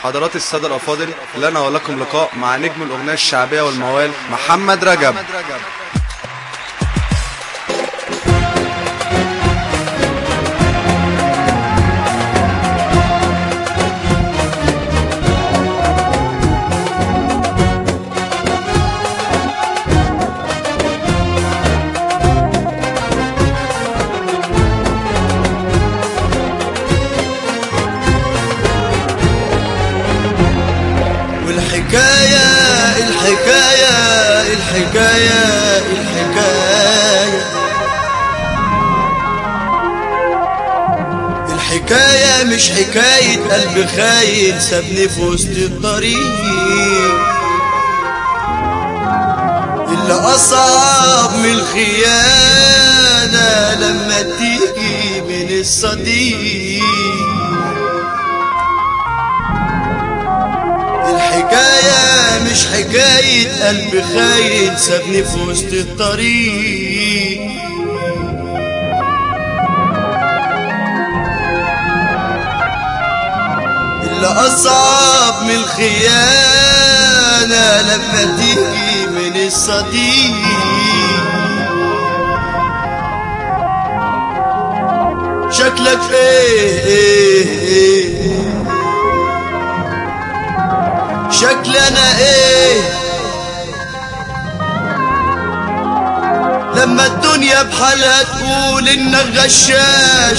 حضرات السادة الأفاضل لنا ولكم لقاء مع نجم الأغنية الشعبية والموال محمد رجب والحكاية الحكاية الحكاية الحكاية الحكاية مش حكاية قلب خاين سابني في وسط الطريق اللي أصعب من الخيانة لما تيجي من الصديق الحكاية مش حكاية قلب خاين سابني في وسط الطريق اللي أصعب من الخيانة لما تيجي من الصديق شكلك ايه ايه ايه شكل انا ايه لما الدنيا بحالها تقول انك غشاش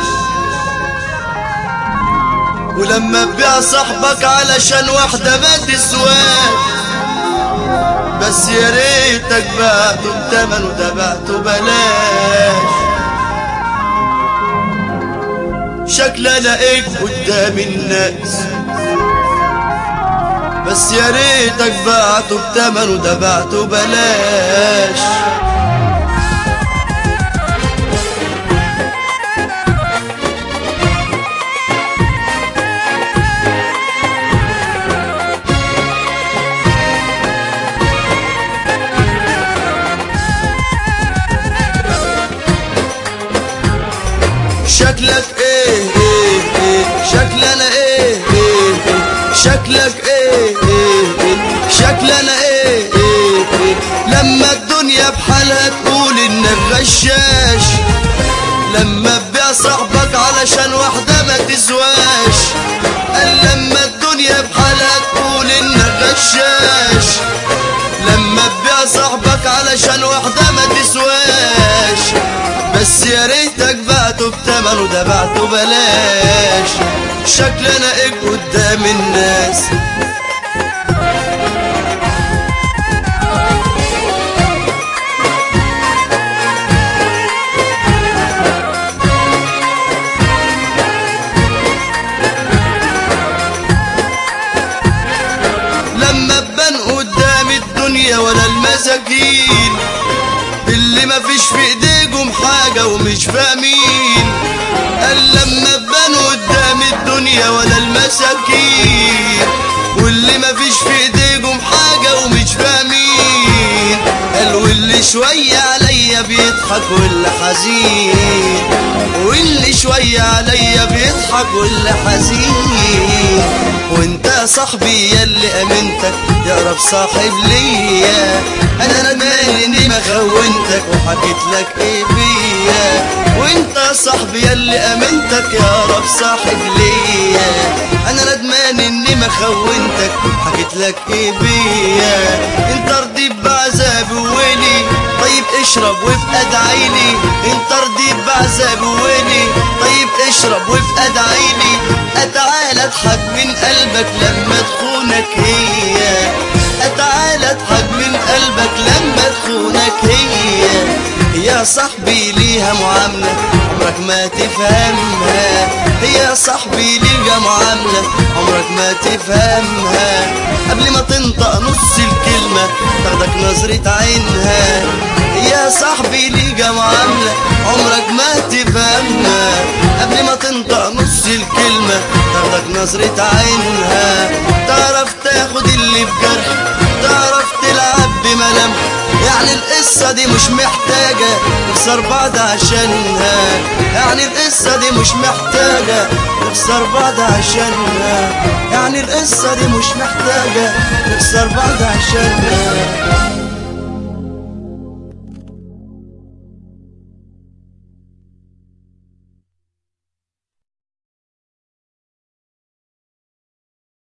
ولما تبيع صاحبك علشان واحدة ما تسواش بس يا ريتك بعته بتمن وتبعته بلاش شكل الاقيك قدام الناس بس يا ريتك بعته بتمن ودفعته بلاش شكلك ايه ايه ايه شكل انا ايه ايه ايه شكلك ايه ايه ايه شكل انا ايه ايه ايه لما الدنيا بحالها تقول انك غشاش لما تبيع صاحبك علشان واحدة ما تسواش قال لما الدنيا بحالها تقول انك غشاش لما تبيع صاحبك علشان واحدة ما تسواش بس يا ريتك بعته بتمن ودفعته بلاش شكل انا ايه قدام الناس لما بان قدام الدنيا ولا المساكين اللي ما فيش في ايديكم حاجة ومش فاهمين قال لما بانوا قدام الدنيا ولا المساكين واللي ما فيش في ايديكم حاجة ومش فاهمين قال واللي شوية عليا بيضحك واللي حزين واللي شوية عليا بيضحك واللي حزين وانت يا صاحبي ياللي امنتك يا رب صاحب ليا انا ندمان اني ما خونتك وحكيت لك ايه بيا وانت يا صاحبي ياللي امنتك يا رب صاحب ليا انا ندمان اني ما خونتك وحكيت لك ايه بيا انت رضيت بعذابي وويلي طيب اشرب وابقى ادعيلي انت رضيت بعذابي وويلي طيب اشرب وابقى ادعيلي اتعالى اضحك من قلبك لما تخونك هي اتعالى اضحك من قلبك لما تخونك هي يا صاحبي ليها معاملة عمرك ما تفهمها يا صاحبي ليها معاملة عمرك ما تفهمها قبل ما تنطق نص الكلمة تاخدك نظرة عينها يا صاحبي ليها معاملة عمرك ما تفهمها قبل ما تنطق نص الكلمة تاخدك نظرة عينها تعرف تاخد اللي بجرح تعرف تلعب بملامح يعني القصة دي مش محتاجة نخسر بعض عشانها يعني القصة دي مش محتاجة نخسر بعض عشانها يعني يعني القصة دي مش محتاجة نخسر بعض عشانها